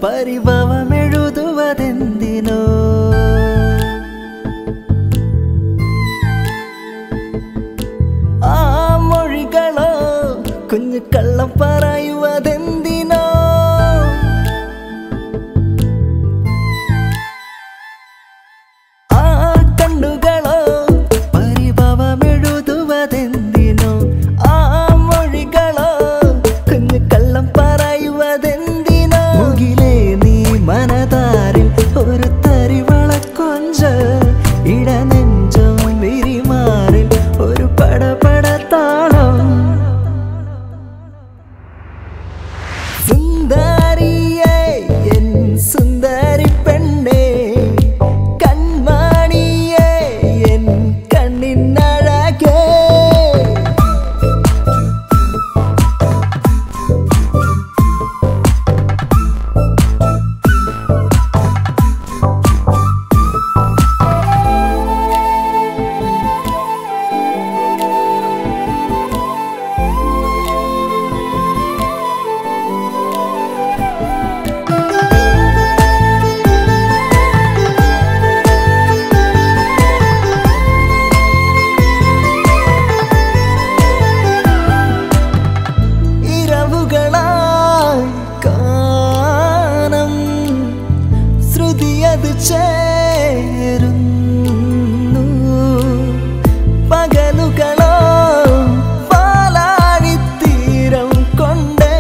പരിഭവമെഴുതുവതെന്തിനോ ആ മൊഴികളോ കുഞ്ഞു കള്ളം പറയുവതെന്തിനോ ആ കണ്ണുകളോ പരിഭവമെഴുതുവതെന്തിനോ ആ മൊഴികളോ കുഞ്ഞു കള്ളം പറയുവതെന്തിനോ മുകിലേ നീ മനതാരിൽ ഒരു തരിവള കൊഞ്ച ഇടനെഞ്ചം വിരിമാറിൽ ഒരു പടപട താളം സുന്ദരിയേ എൻ സുന്ദരി പെണ്ണേ കൺമണിയേ എൻ കണ്ണിനഴകേ ഇരവുകളായി കാനം ശ്രുതിയത് ചേരുന്നു പകലുകളോ പാലാഴിത്തീരം കൊണ്ടേ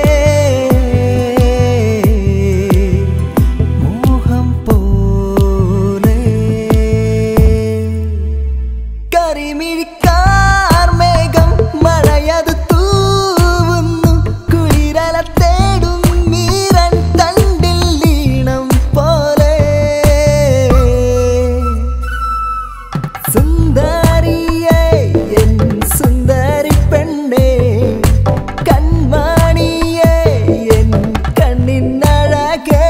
മോഹം പോലെ കരിമിഴിക്കാർ മേഘം മഴയത് തൂവുന്നു കുളിരല തേടും മീരൻ തണ്ടിൽ ലീണം പോലെ സുന്ദരിയേ എൻ സുന്ദരി പെണ്ണേ കൺമണിയേ എൻ കണ്ണിനഴകേ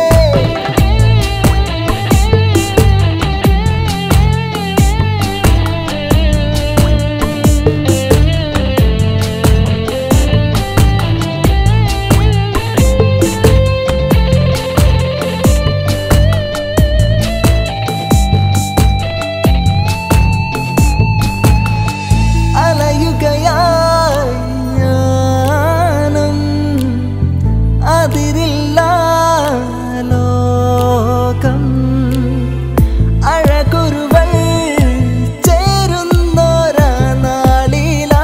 അലയുകയായി ഞാനും അതിരില്ല ലോകം അഴകുരുവൾ ചേരുന്നൊരാ നാളിലാ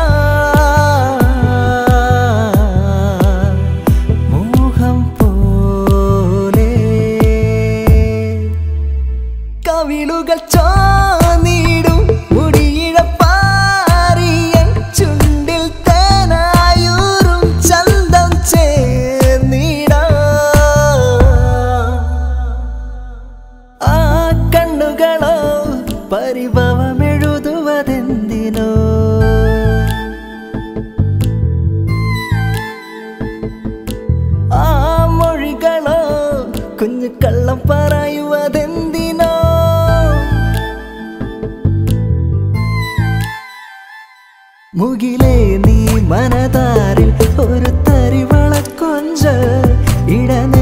മോഹം പോലെ കവിളുകൾ ചോന്നിടും മുടിയിഴപ്പാറിയൻ ചുണ്ടിൽ തേനായൂറും ചന്തം ചേർന്നിടാ ആ കണ്ണുകളോ പരിഭവമെഴുതുവതെന്തിനോ ആ മൊഴികളോ കുഞ്ഞു കള്ളം പറയുവതെന്തിനോ മുകിലേ നീ മനതാരിൽ ഒരു തരിവള കൊഞ്ച ഇടനെ